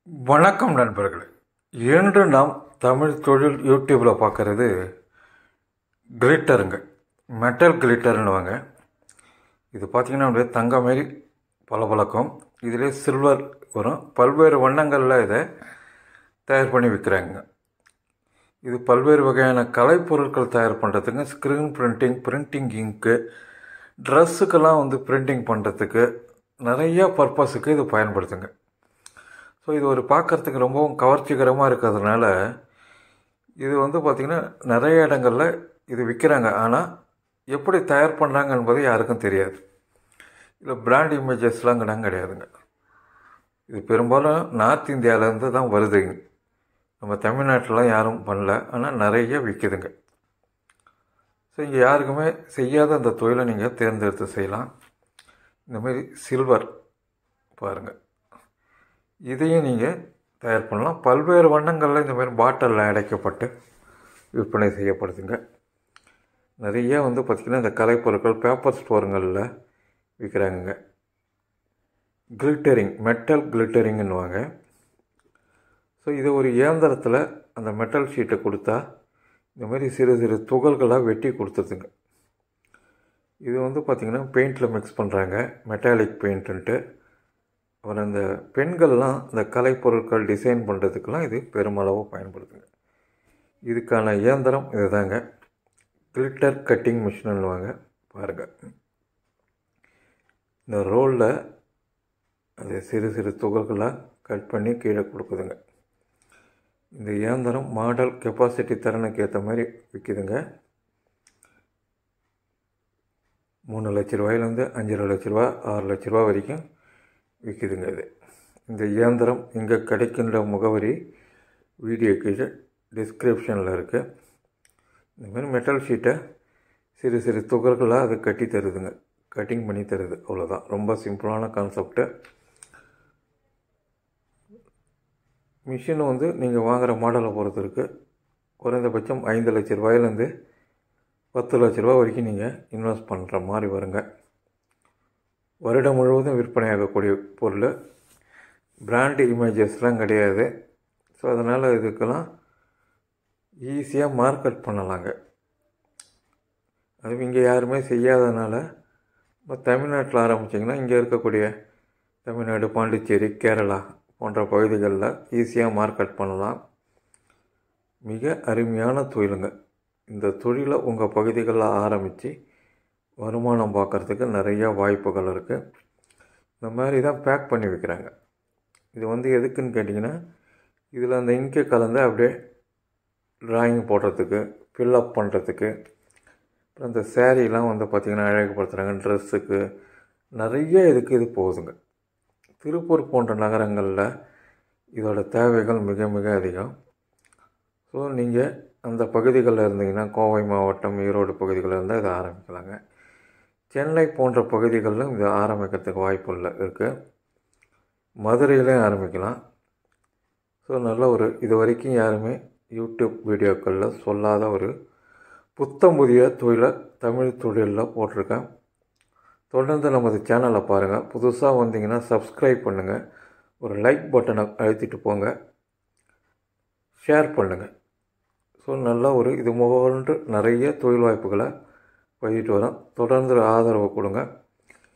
வணக்கம் நண்பர்களே இன்று நாம் தமிழ் தொழில் யூடியூப்பில் பார்க்குறது கிளிட்டருங்க மெட்டல் கிளிட்டர்னுவாங்க இது பார்த்திங்கன்னா அப்படியே தங்க மாரி பளபளக்கும் இதிலே சில்வர் வரும் பல்வேறு வண்ணங்களில் இதை தயார் பண்ணி விற்கிறாங்க இது பல்வேறு வகையான கலைப்பொருட்கள் தயார் பண்ணுறதுக்கு ஸ்க்ரீன் பிரிண்டிங் பிரிண்டிங் இங்க்கு ட்ரெஸ்ஸுக்கெல்லாம் வந்து பிரிண்டிங் பண்ணுறதுக்கு நிறைய பர்பஸுக்கு இது பயன்படுத்துங்க ஸோ இது ஒரு பார்க்குறதுக்கு ரொம்பவும் கவர்ச்சிகரமாக இருக்கிறதுனால இது வந்து பார்த்திங்கன்னா நிறைய இடங்களில் இது விற்கிறாங்க ஆனால் எப்படி தயார் பண்ணுறாங்க என்பது யாருக்கும் தெரியாது இதில் பிராண்ட் இமேஜஸ்லாம் கிடம் கிடையாதுங்க இது பெரும்பாலும் நார்த் இந்தியாவிலேருந்து தான் வருதுங்க நம்ம தமிழ்நாட்டிலாம் யாரும் பண்ணல ஆனால் நிறைய விற்கிதுங்க ஸோ இங்கே யாருக்குமே செய்யாத அந்த தொழிலை நீங்கள் தேர்ந்தெடுத்து செய்யலாம் இந்தமாரி சில்வர் பாருங்கள் இதையும் நீங்கள் தயார் பண்ணலாம் பல்வேறு வண்ணங்களில் இந்த மாதிரி பாட்டிலில் அடைக்கப்பட்டு விற்பனை செய்யப்படுதுங்க நிறைய வந்து பார்த்திங்கன்னா இந்த கலைப்பொருட்கள் பேப்பர் ஸ்டோருங்களில் விற்கிறாங்கங்க கிளிட்டரிங் மெட்டல் கிளிட்டரிங்னுவாங்க ஸோ இது ஒரு இயந்திரத்தில் அந்த மெட்டல் ஷீட்டை கொடுத்தா இந்த மாதிரி சிறு சிறு துகள்களாக வெட்டி கொடுத்துருதுங்க இது வந்து பார்த்திங்கன்னா பெயிண்டில் மிக்ஸ் பண்ணுறாங்க மெட்டாலிக் பெயிண்ட்டுன்ட்டு அப்புறம் இந்த பெண்கள்லாம் இந்த கலைப்பொருட்கள் டிசைன் பண்ணுறதுக்கெல்லாம் இது பெருமளவு பயன்படுத்துங்க இதுக்கான இயந்திரம் இதுதாங்க கிளிட்டர் கட்டிங் மிஷின்னுவாங்க பாருங்கள் இந்த ரோலில் அது சிறு சிறு துகள்களாக கட் பண்ணி கீழே கொடுக்குதுங்க இந்த இயந்திரம் மாடல் கெப்பாசிட்டி திறனுக்கு ஏற்ற மாதிரி விற்கிதுங்க மூணு லட்ச ரூபாயிலேருந்து அஞ்சரை லட்ச ரூபா ஆறு லட்ச ரூபா வரைக்கும் விற்கிதுங்க இது இந்த இயந்திரம் இங்கே கிடைக்கின்ற முகவரி வீடியோ கீழே டிஸ்கிரிப்ஷனில் இருக்குது இந்தமாதிரி மெட்டல் ஷீட்டை சிறு சிறு துகள்களாக அது கட்டி தருதுங்க கட்டிங் பண்ணி தருது அவ்வளோதான் ரொம்ப சிம்பிளான கான்செப்ட்டு மிஷின் வந்து நீங்கள் வாங்குகிற மாடலை பொறுத்து இருக்குது குறைந்தபட்சம் ஐந்து லட்ச ரூபாயிலேருந்து பத்து லட்ச ரூபா வரைக்கும் நீங்கள் இன்வெஸ்ட் பண்ணுற மாதிரி வருங்க வருடம் முழுவதும் விற்பனையாகக்கூடிய பொருள் பிராண்டு இமேஜஸ்லாம் கிடையாது ஸோ அதனால் இதுக்கெல்லாம் ஈஸியாக மார்க்கெட் பண்ணலாங்க அது இங்கே யாருமே செய்யாதனால இப்போ தமிழ்நாட்டில் ஆரம்பிச்சிங்கன்னா இங்கே இருக்கக்கூடிய தமிழ்நாடு பாண்டிச்சேரி கேரளா போன்ற பகுதிகளில் ஈஸியாக மார்க்கெட் பண்ணலாம் மிக அருமையான தொழிலுங்க இந்த தொழிலை உங்கள் பகுதிகளில் ஆரம்பித்து வருமானம் பார்க்குறதுக்கு நிறையா வாய்ப்புகள் இருக்குது இந்த மாதிரி தான் பேக் பண்ணி வைக்கிறாங்க இது வந்து எதுக்குன்னு கேட்டிங்கன்னா இதில் அந்த இங்கை கலந்து அப்படியே ட்ராயிங் போடுறதுக்கு ஃபில்லப் பண்ணுறதுக்கு அப்புறம் இந்த சேரீலாம் வந்து பார்த்திங்கன்னா அழகுபடுத்துகிறாங்க ட்ரெஸ்ஸுக்கு நிறைய இதுக்கு இது போகுதுங்க திருப்பூர் போன்ற நகரங்களில் இதோட தேவைகள் மிக மிக அதிகம் ஸோ நீங்கள் அந்த பகுதிகளில் இருந்தீங்கன்னா கோவை மாவட்டம் ஈரோடு பகுதிகளில் இருந்தால் இதை ஆரம்பிக்கலாங்க சென்னை போன்ற பகுதிகளிலும் இது ஆரம்பிக்கிறதுக்கு வாய்ப்பு இல்லை இருக்குது மதுரையிலையும் ஆரம்பிக்கலாம் ஸோ நல்ல ஒரு இது வரைக்கும் யாருமே யூடியூப் வீடியோக்களில் சொல்லாத ஒரு புத்தம் புதிய தொழிலை தமிழ் தொழிலில் போட்டிருக்கேன் தொடர்ந்து நமது சேனலை பாருங்கள் புதுசாக வந்தீங்கன்னா சப்ஸ்கிரைப் பண்ணுங்கள் ஒரு லைக் பட்டனை அழுத்திட்டு போங்க ஷேர் பண்ணுங்கள் ஸோ நல்ல ஒரு இது போன்று நிறைய தொழில் வாய்ப்புகளை பதிவிட்டு வரோம் தொடர்ந்து ஆதரவு கொடுங்க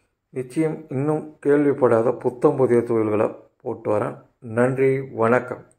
நிச்சயம் இன்னும் கேள்விப்படாத புத்தம் புதிய தொழில்களை போட்டு வரேன் நன்றி வணக்கம்